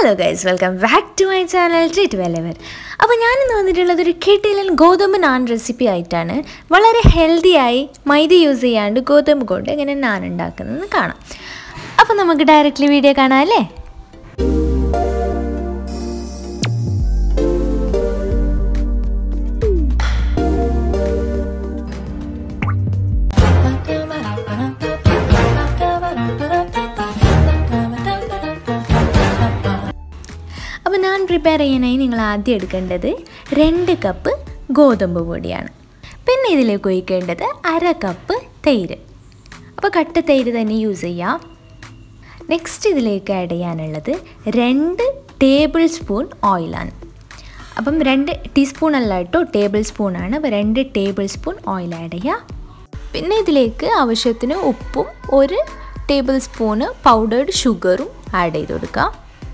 hello guys welcome back to my channel treat flavour അപ്പോൾ ഞാനിന്ന് വന്നിട്ടുള്ളത് ഒരു കിട്ടിലൻ ഗോതമ്പ് നാൻ റെസിപ്പി ആയിട്ടാണ് വളരെ ഹെൽത്തിയായി മൈദ യൂസ് ചെയ്യാണ്ട് ഗോതമ്പ് കൊണ്ട് എങ്ങനെ നാൻ ഉണ്ടാക്കുന്നതെന്ന് കാണാം അപ്പോൾ നമുക്ക് ഡയറക്റ്റ്ലി വീഡിയോ കാണാം അല്ലേ അപ്പോൾ ഞാൻ പ്രിപ്പയർ ചെയ്യാനായി നിങ്ങൾ ആദ്യം എടുക്കേണ്ടത് രണ്ട് കപ്പ് ഗോതമ്പ് പൊടിയാണ് പിന്നെ ഇതിലേക്ക് ഒഴിക്കേണ്ടത് അര കപ്പ് തൈര് അപ്പോൾ കട്ട തൈര് തന്നെ യൂസ് ചെയ്യാം നെക്സ്റ്റ് ഇതിലേക്ക് ആഡ് ചെയ്യാനുള്ളത് രണ്ട് ടേബിൾ സ്പൂൺ ഓയിലാണ് അപ്പം രണ്ട് ടീസ്പൂൺ അല്ല കേട്ടോ ടേബിൾ സ്പൂണാണ് അപ്പോൾ രണ്ട് ടേബിൾ സ്പൂൺ ഓയിൽ ആഡ് ചെയ്യുക പിന്നെ ഇതിലേക്ക് ആവശ്യത്തിന് ഉപ്പും ഒരു ടേബിൾ സ്പൂണ് പൗഡേർഡ് ഷുഗറും ആഡ് ചെയ്ത് കൊടുക്കുക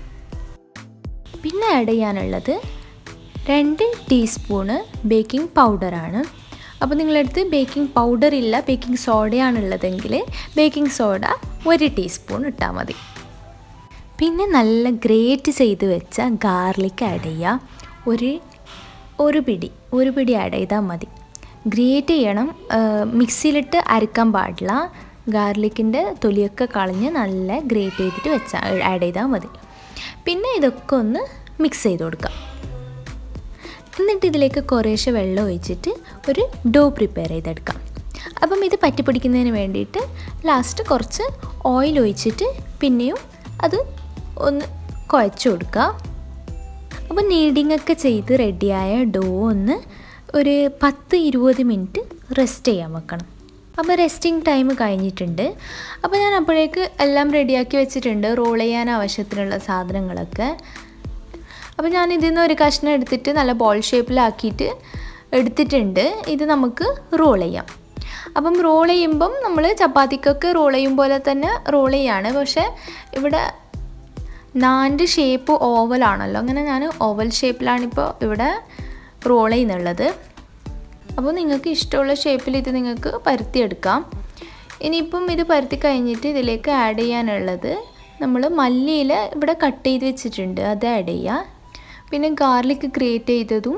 പിന്നെ ആഡ് ചെയ്യാനുള്ളത് രണ്ട് ടീസ്പൂണ് ബേക്കിംഗ് പൗഡറാണ് അപ്പോൾ നിങ്ങളടുത്ത് ബേക്കിംഗ് പൗഡർ ഇല്ല ബേക്കിംഗ് സോഡയാണുള്ളതെങ്കിൽ ബേക്കിംഗ് സോഡ ഒരു ടീസ്പൂൺ ഇട്ടാൽ മതി പിന്നെ നല്ല ഗ്രേറ്റ് ചെയ്ത് വെച്ച ഗാർലിക് ആഡ് ചെയ്യുക ഒരു ഒരു പിടി ഒരു പിടി ആഡ് ചെയ്താൽ മതി ഗ്രേറ്റ് ചെയ്യണം മിക്സിയിലിട്ട് അരക്കാൻ പാടില്ല ഗാർലിക്കിൻ്റെ തൊലിയൊക്കെ കളഞ്ഞ് നല്ല ഗ്രേറ്റ് ചെയ്തിട്ട് വെച്ചാൽ ആഡ് ചെയ്താൽ മതി പിന്നെ ഇതൊക്കെ ഒന്ന് മിക്സ് ചെയ്ത് കൊടുക്കാം എന്നിട്ട് ഇതിലേക്ക് കുറേശ്ശെ വെള്ളം ഒഴിച്ചിട്ട് ഒരു ഡോ പ്രിപ്പയർ ചെയ്തെടുക്കാം അപ്പം ഇത് പറ്റിപ്പിടിക്കുന്നതിന് വേണ്ടിയിട്ട് ലാസ്റ്റ് കുറച്ച് ഓയിൽ ഒഴിച്ചിട്ട് പിന്നെയും അത് ഒന്ന് കുഴച്ച് കൊടുക്കുക അപ്പോൾ നീഡിങ് ഒക്കെ ചെയ്ത് റെഡിയായ ഡോ ഒന്ന് ഒരു പത്ത് ഇരുപത് മിനിറ്റ് റെസ്റ്റ് ചെയ്യാൻ വെക്കണം അപ്പോൾ റെസ്റ്റിംഗ് ടൈം കഴിഞ്ഞിട്ടുണ്ട് അപ്പോൾ ഞാൻ അപ്പോഴേക്ക് എല്ലാം റെഡിയാക്കി വെച്ചിട്ടുണ്ട് റോൾ ചെയ്യാൻ ആവശ്യത്തിനുള്ള സാധനങ്ങളൊക്കെ അപ്പോൾ ഞാൻ ഇതിൽ നിന്ന് ഒരു കഷ്ണം എടുത്തിട്ട് നല്ല ബോൾ ഷേപ്പിലാക്കിയിട്ട് എടുത്തിട്ടുണ്ട് ഇത് നമുക്ക് റോൾ ചെയ്യാം അപ്പം റോൾ ചെയ്യുമ്പം നമ്മൾ ചപ്പാത്തിക്കൊക്കെ റോൾ ചെയ്യും പോലെ തന്നെ റോൾ ചെയ്യാണ് പക്ഷേ ഇവിടെ നാൻ്റെ ഷേപ്പ് ഓവലാണല്ലോ അങ്ങനെ ഞാൻ ഓവൽ ഷേപ്പിലാണിപ്പോൾ ഇവിടെ റോൾ ചെയ്യുന്നുള്ളത് അപ്പോൾ നിങ്ങൾക്ക് ഇഷ്ടമുള്ള ഷേപ്പിൽ ഇത് നിങ്ങൾക്ക് പരത്തിയെടുക്കാം ഇനിയിപ്പം ഇത് പരത്തി കഴിഞ്ഞിട്ട് ഇതിലേക്ക് ആഡ് ചെയ്യാനുള്ളത് നമ്മൾ മല്ലിയില ഇവിടെ കട്ട് ചെയ്ത് വെച്ചിട്ടുണ്ട് അത് ആഡ് ചെയ്യുക പിന്നെ ഗാർലിക് ഗ്രേറ്റ് ചെയ്തതും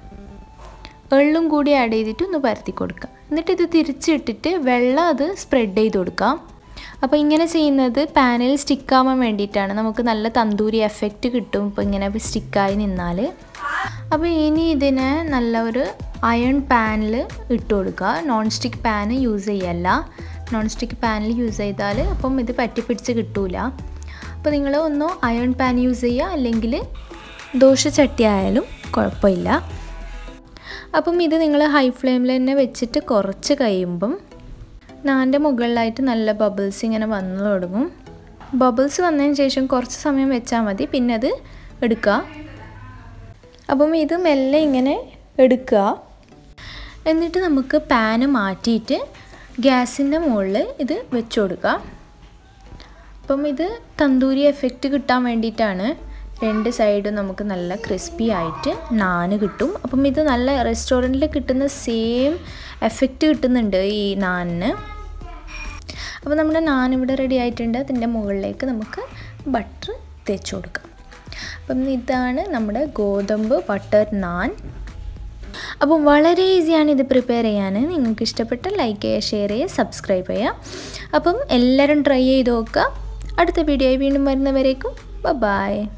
എള്ളും കൂടി ആഡ് ചെയ്തിട്ട് ഒന്ന് പരത്തി കൊടുക്കുക എന്നിട്ട് ഇത് തിരിച്ചിട്ടിട്ട് വെള്ളം അത് സ്പ്രെഡ് ചെയ്ത് കൊടുക്കാം അപ്പോൾ ഇങ്ങനെ ചെയ്യുന്നത് പാനിൽ സ്റ്റിക്കാവാൻ വേണ്ടിയിട്ടാണ് നമുക്ക് നല്ല തന്തൂരി എഫക്റ്റ് കിട്ടും ഇപ്പോൾ ഇങ്ങനെ സ്റ്റിക്കായി നിന്നാൽ അപ്പോൾ ഇനി ഇതിനെ നല്ല ഒരു അയൺ പാനിൽ ഇട്ട് കൊടുക്കുക നോൺ സ്റ്റിക്ക് പാന് യൂസ് ചെയ്യല്ല നോൺ സ്റ്റിക്ക് പാനിൽ യൂസ് ചെയ്താൽ അപ്പം ഇത് പറ്റിപ്പിടിച്ച് കിട്ടൂല അപ്പോൾ നിങ്ങൾ ഒന്നോ അയൺ പാൻ യൂസ് ചെയ്യുക അല്ലെങ്കിൽ ദോശ ചട്ടി ആയാലും കുഴപ്പമില്ല അപ്പം ഇത് നിങ്ങൾ ഹൈ ഫ്ലെയിമിൽ തന്നെ വെച്ചിട്ട് കുറച്ച് കഴിയുമ്പം നാൻ്റെ മുകളിലായിട്ട് നല്ല ബബിൾസ് ഇങ്ങനെ വന്നു തുടങ്ങും ബബിൾസ് വന്നതിന് ശേഷം കുറച്ച് സമയം വെച്ചാൽ മതി പിന്നെ അത് എടുക്കുക അപ്പം ഇത് മെല്ലെ ഇങ്ങനെ എടുക്കുക എന്നിട്ട് നമുക്ക് പാന് മാറ്റിയിട്ട് ഗ്യാസിൻ്റെ മുകളിൽ ഇത് വെച്ച് കൊടുക്കുക അപ്പം ഇത് തന്തൂരി എഫക്റ്റ് കിട്ടാൻ വേണ്ടിയിട്ടാണ് രണ്ട് സൈഡും നമുക്ക് നല്ല ക്രിസ്പി ആയിട്ട് നാന് കിട്ടും അപ്പം ഇത് നല്ല റെസ്റ്റോറൻറ്റിൽ കിട്ടുന്ന സെയിം എഫക്റ്റ് കിട്ടുന്നുണ്ട് ഈ നാനിന് അപ്പോൾ നമ്മുടെ നാൻ ഇവിടെ റെഡി ആയിട്ടുണ്ട് അതിൻ്റെ മുകളിലേക്ക് നമുക്ക് ബട്ടർ തേച്ച് കൊടുക്കാം അപ്പം ഇതാണ് നമ്മുടെ ഗോതമ്പ് ബട്ടർ നാൻ അപ്പം വളരെ ഈസിയാണ് ഇത് പ്രിപ്പയർ ചെയ്യാൻ നിങ്ങൾക്ക് ഇഷ്ടപ്പെട്ട ലൈക്ക് ചെയ്യുക ഷെയർ ചെയ്യുക സബ്സ്ക്രൈബ് ചെയ്യുക അപ്പം എല്ലാവരും ട്രൈ ചെയ്ത് നോക്കുക അടുത്ത വീഡിയോ വീണ്ടും വരുന്നവരേക്കും ബൈ